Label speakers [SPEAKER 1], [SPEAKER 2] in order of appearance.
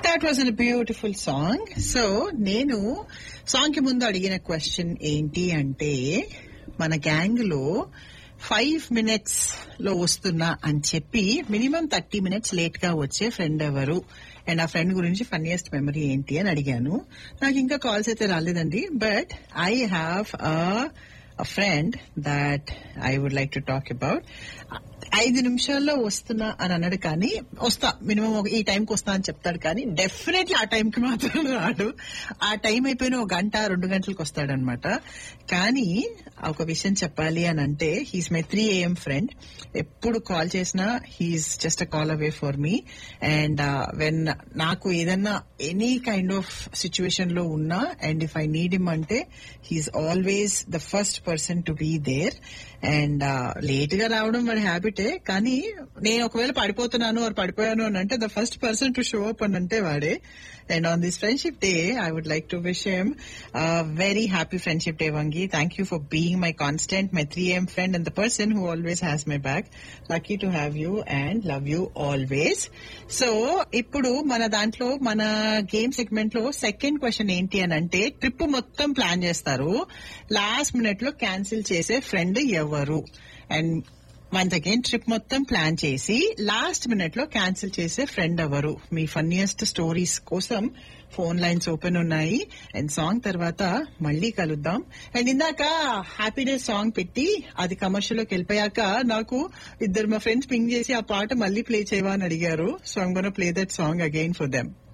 [SPEAKER 1] that was an beautiful song so నేను song కి ముందు అడిగిన క్వశ్చన్ ఏంటి అంటే మన గ్యాంగ్ లో ఫైవ్ మినిట్స్ లో వస్తున్నా అని చెప్పి మినిమం థర్టీ మినిట్స్ లేట్ గా వచ్చే ఫ్రెండ్ ఎవరు అండ్ ఆ ఫ్రెండ్ గురించి ఫన్నీయెస్ట్ మెమరీ ఏంటి అని అడిగాను నాకు ఇంకా కాల్స్ అయితే రాలేదండి but I have a friend that I would like to talk about ఐదు నిమిషాల్లో వస్తున్నా అని అన్నాడు కానీ వస్తా మినిమం ఈ టైంకి వస్తా అని చెప్తాడు కానీ డెఫినెట్లీ ఆ టైంకి మాత్రం రాడు ఆ టైం అయిపోయిన ఒక గంట రెండు గంటలకు వస్తాడనమాట కానీ ఒక విషయం చెప్పాలి అని అంటే he's my three AM friend ఎప్పుడు కాల్ చేసినా he's just a call away for me and when నాకు ఏదన్నా ఎనీ కైండ్ ఆఫ్ సిచ్యువేషన్ లో ఉన్నా and if I need him అంటే he's always the first person to be there and late గా రావడం మరి హ్యాబిటే కానీ నేను ఒకవేళ పడిపోతున్నాను ఆర్ పడిపోయాను అని అంటే the first person to show up అని అంటే వాడే and on this friendship day I would like to wish him very happy friendship day వంగి thank you for being my constant my three AM friend and the person who always has my back lucky to have you and love you always so ఇప్పుడు మన దాంట్లో మన game segment లో second question ఏంటి అని అంటే trip మొత్తం plan చేస్తారు లాస్ట్ మినిట్ లో క్యాన్సిల్ చేసే ఫ్రెండ్ ఎవరు అండ్ వన్స్ అగైన్ ట్రిప్ మొత్తం ప్లాన్ చేసి లాస్ట్ మినిట్ లో క్యాన్సిల్ చేసే ఫ్రెండ్ ఎవరు మీ ఫన్నీయెస్ట్ స్టోరీస్ కోసం ఫోన్ లైన్స్ ఓపెన్ ఉన్నాయి అండ్ సాంగ్ తర్వాత మళ్ళీ కలుద్దాం అండ్ ఇందాక హ్యాపీనెస్ సాంగ్ పెట్టి అది కమర్షియల్ లోకి వెళ్ళిపోయాక నాకు ఇద్దరు మా ఫ్రెండ్స్ పింగ్ చేసి ఆ పాట మళ్ళీ ప్లే చేయవా అని అడిగారు so I'm gonna play that song again for them